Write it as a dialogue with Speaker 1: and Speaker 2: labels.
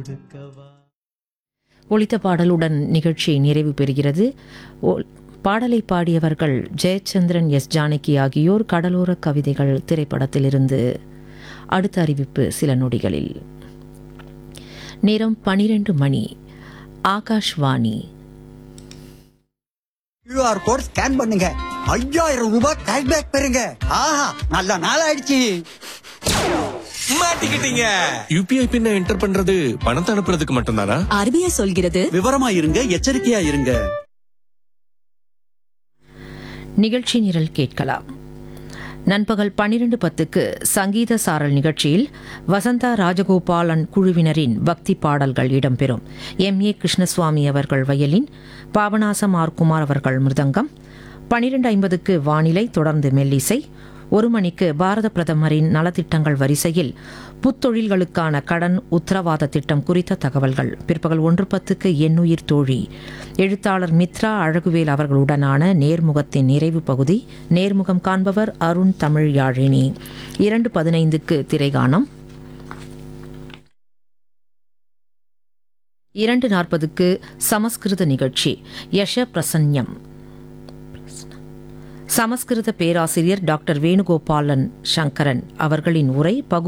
Speaker 1: கொடுக்கவா
Speaker 2: ஒலித்த பாடலுடன் நிகழ்ச்சி நிறைவு பெறுகிறது ஓ- பாடலை பாடியவர்கள் ஜெயச்சந்திரன் எஸ் ஜானகி ஆகியோர் கடலோர கவிதைகள் திரைப்படத்திலிருந்து அடுத்த அறிவிப்பு சில நொடிகளில் நேரம் பனிரெண்டு மணி ஆகாஷ்வாணி
Speaker 3: கியூஆர் கோட் ஸ்கேன் பண்ணுங்க ஐயாயிரம் ரூபாய் கேஷ்பேக் பெறுங்க ஆஹா நல்ல நாள் ஆயிடுச்சு
Speaker 4: மாட்டிக்கிட்டீங்க யூபிஐ பின்ன என்டர் பண்றது பணத்தை அனுப்புறதுக்கு மட்டும்தானா
Speaker 5: ஆர்பிஐ சொல்கிறது
Speaker 3: விவரமா இருங்க எச்சரிக்கையா இருங்க
Speaker 2: நிகழ்ச்சி நிரல் கேட்கலாம் நண்பகல் பன்னிரண்டு பத்துக்கு சங்கீத சாரல் நிகழ்ச்சியில் வசந்தா ராஜகோபாலன் குழுவினரின் பக்தி பாடல்கள் இடம்பெறும் எம் ஏ கிருஷ்ணசுவாமி அவர்கள் வயலின் பாபநாசம் ஆர் குமார் அவர்கள் மிருதங்கம் பன்னிரண்டு ஐம்பதுக்கு வானிலை தொடர்ந்து மெல்லிசை ஒரு மணிக்கு பாரத பிரதமரின் நலத்திட்டங்கள் வரிசையில் புத்தொழில்களுக்கான கடன் உத்தரவாத திட்டம் குறித்த தகவல்கள் பிற்பகல் ஒன்று பத்துக்கு எண்ணுயிர் தோழி எழுத்தாளர் மித்ரா அழகுவேல் அவர்களுடனான நேர்முகத்தின் நிறைவு பகுதி நேர்முகம் காண்பவர் அருண் தமிழ் யாழினி இரண்டு பதினைந்துக்கு திரைகானம் இரண்டு நாற்பதுக்கு சமஸ்கிருத நிகழ்ச்சி யஷ பிரசன்யம் சமஸ்கிருத பேராசிரியர் டாக்டர் வேணுகோபாலன் சங்கரன் அவர்களின் உரை பகு